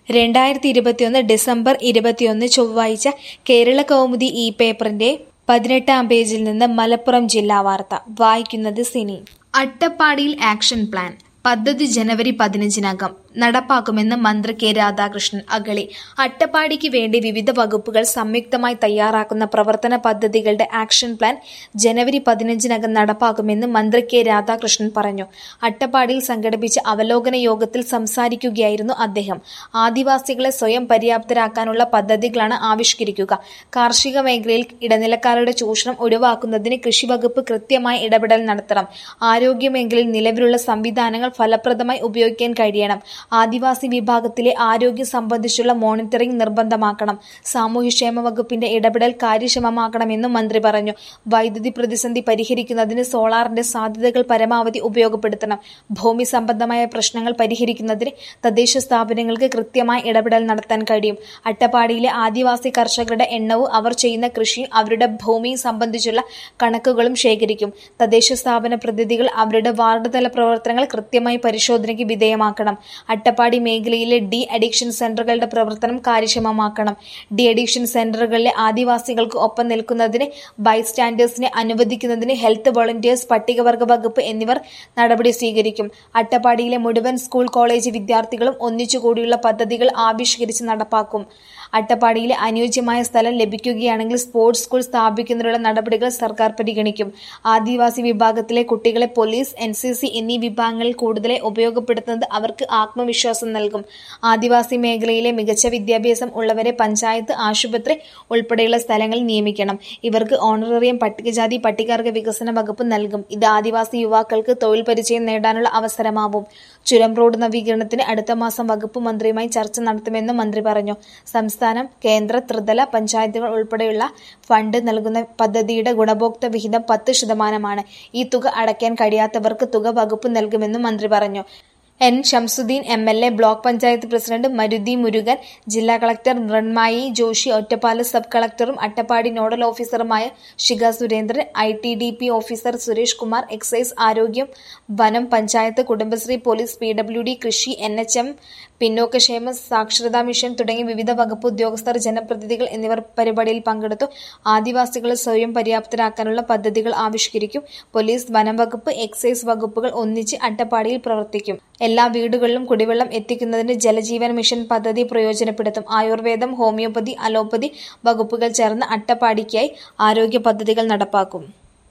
രണ്ടായിരത്തി ഇരുപത്തിയൊന്ന് ഡിസംബർ ഇരുപത്തിയൊന്ന് ചൊവ്വാഴ്ച കേരള കൗമുദി ഈ പേപ്പറിന്റെ പതിനെട്ടാം പേജിൽ നിന്ന് മലപ്പുറം ജില്ലാ വാർത്ത വായിക്കുന്നത് സിനി അട്ടപ്പാടിയിൽ ആക്ഷൻ പ്ലാൻ പദ്ധതി ജനുവരി പതിനഞ്ചിനകം നടപ്പാക്കുമെന്ന് മന്ത്രി കെ രാധാകൃഷ്ണൻ അഗളി അട്ടപ്പാടിക്ക് വേണ്ടി വിവിധ വകുപ്പുകൾ സംയുക്തമായി തയ്യാറാക്കുന്ന പ്രവർത്തന പദ്ധതികളുടെ ആക്ഷൻ പ്ലാൻ ജനുവരി പതിനഞ്ചിനകം നടപ്പാക്കുമെന്ന് മന്ത്രി കെ രാധാകൃഷ്ണൻ പറഞ്ഞു അട്ടപ്പാടിയിൽ സംഘടിപ്പിച്ച അവലോകന യോഗത്തിൽ സംസാരിക്കുകയായിരുന്നു അദ്ദേഹം ആദിവാസികളെ സ്വയം പര്യാപ്തരാക്കാനുള്ള പദ്ധതികളാണ് ആവിഷ്കരിക്കുക കാർഷിക മേഖലയിൽ ഇടനിലക്കാരുടെ ചൂഷണം ഒഴിവാക്കുന്നതിന് കൃഷിവകുപ്പ് കൃത്യമായി ഇടപെടൽ നടത്തണം ആരോഗ്യ മേഖലയിൽ നിലവിലുള്ള സംവിധാനങ്ങൾ ഫലപ്രദമായി ഉപയോഗിക്കാൻ കഴിയണം ആദിവാസി വിഭാഗത്തിലെ ആരോഗ്യം സംബന്ധിച്ചുള്ള മോണിറ്ററിംഗ് നിർബന്ധമാക്കണം സാമൂഹ്യക്ഷേമ വകുപ്പിന്റെ ഇടപെടൽ കാര്യക്ഷമമാക്കണമെന്നും മന്ത്രി പറഞ്ഞു വൈദ്യുതി പ്രതിസന്ധി പരിഹരിക്കുന്നതിന് സോളാറിന്റെ സാധ്യതകൾ പരമാവധി ഉപയോഗപ്പെടുത്തണം ഭൂമി സംബന്ധമായ പ്രശ്നങ്ങൾ പരിഹരിക്കുന്നതിന് തദ്ദേശ സ്ഥാപനങ്ങൾക്ക് കൃത്യമായി ഇടപെടൽ നടത്താൻ കഴിയും അട്ടപ്പാടിയിലെ ആദിവാസി കർഷകരുടെ എണ്ണവും അവർ ചെയ്യുന്ന കൃഷിയും അവരുടെ ഭൂമിയും സംബന്ധിച്ചുള്ള കണക്കുകളും ശേഖരിക്കും തദ്ദേശ സ്ഥാപന പ്രതിനിധികൾ അവരുടെ വാർഡ് തല പ്രവർത്തനങ്ങൾ കൃത്യമായി പരിശോധനയ്ക്ക് വിധേയമാക്കണം അട്ടപ്പാടി മേഖലയിലെ ഡി അഡിക്ഷൻ സെന്ററുകളുടെ പ്രവർത്തനം കാര്യക്ഷമമാക്കണം ഡി അഡിക്ഷൻ സെന്ററുകളിലെ ആദിവാസികൾക്ക് ഒപ്പം നിൽക്കുന്നതിന് ബൈസ്റ്റാൻഡേഴ്സിനെ അനുവദിക്കുന്നതിന് ഹെൽത്ത് വോളണ്ടിയേഴ്സ് പട്ടികവർഗ വകുപ്പ് എന്നിവർ നടപടി സ്വീകരിക്കും അട്ടപ്പാടിയിലെ മുഴുവൻ സ്കൂൾ കോളേജ് വിദ്യാർത്ഥികളും ഒന്നിച്ചുകൂടിയുള്ള പദ്ധതികൾ ആവിഷ്കരിച്ച് നടപ്പാക്കും അട്ടപ്പാടിയിലെ അനുയോജ്യമായ സ്ഥലം ലഭിക്കുകയാണെങ്കിൽ സ്പോർട്സ് സ്കൂൾ സ്ഥാപിക്കുന്നതിനുള്ള നടപടികൾ സർക്കാർ പരിഗണിക്കും ആദിവാസി വിഭാഗത്തിലെ കുട്ടികളെ പോലീസ് എൻ സി സി എന്നീ വിഭാഗങ്ങളിൽ കൂടുതലായി ഉപയോഗപ്പെടുത്തുന്നത് അവർക്ക് ആത്മവിശ്വാസം നൽകും ആദിവാസി മേഖലയിലെ മികച്ച വിദ്യാഭ്യാസം ഉള്ളവരെ പഞ്ചായത്ത് ആശുപത്രി ഉൾപ്പെടെയുള്ള സ്ഥലങ്ങളിൽ നിയമിക്കണം ഇവർക്ക് ഓണറേറിയം പട്ടികജാതി പട്ടികവർഗ വികസന വകുപ്പ് നൽകും ഇത് ആദിവാസി യുവാക്കൾക്ക് തൊഴിൽ പരിചയം നേടാനുള്ള അവസരമാവും ചുരം റോഡ് നവീകരണത്തിന് അടുത്ത മാസം വകുപ്പ് മന്ത്രിയുമായി ചർച്ച നടത്തുമെന്നും മന്ത്രി പറഞ്ഞു സംസ്ഥാനം കേന്ദ്ര ത്രിതല പഞ്ചായത്തുകൾ ഉൾപ്പെടെയുള്ള ഫണ്ട് നൽകുന്ന പദ്ധതിയുടെ ഗുണഭോക്തൃ വിഹിതം പത്ത് ശതമാനമാണ് ഈ തുക അടയ്ക്കാൻ കഴിയാത്തവർക്ക് തുക വകുപ്പ് നൽകുമെന്നും മന്ത്രി പറഞ്ഞു N Shamsuddin M L A block panchayat president Maruthi Murugan ജില്ലാ കളക്ടർ മൃണ്മായി ജോഷി ഒറ്റപ്പാലം സബ് കളക്ടറും അട്ടപ്പാടി നോഡൽ ഓഫീസറുമായ Shikha Surendran I T D P officer Suresh Kumar excise ആരോഗ്യം വനം panchayat Kudumbashree police P W D കൃഷി എൻ എച്ച് എം പിന്നോക്കക്ഷേമ സാക്ഷരതാ മിഷൻ തുടങ്ങിയ വിവിധ വകുപ്പ് ഉദ്യോഗസ്ഥർ ജനപ്രതിനിധികൾ എന്നിവർ പരിപാടിയിൽ പങ്കെടുത്തു ആദിവാസികളെ സ്വയം പര്യാപ്തരാക്കാനുള്ള പദ്ധതികൾ ആവിഷ്കരിക്കും പോലീസ് വനം വകുപ്പ് എക്സൈസ് വകുപ്പുകൾ ഒന്നിച്ച് അട്ടപ്പാടിയിൽ പ്രവർത്തിക്കും എല്ലാ വീടുകളിലും കുടിവെള്ളം എത്തിക്കുന്നതിന് ജലജീവൻ മിഷൻ പദ്ധതി പ്രയോജനപ്പെടുത്തും ആയുർവേദം ഹോമിയോപ്പതി അലോപ്പതി വകുപ്പുകൾ ചേർന്ന് അട്ടപ്പാടിക്കായി ആരോഗ്യ പദ്ധതികൾ നടപ്പാക്കും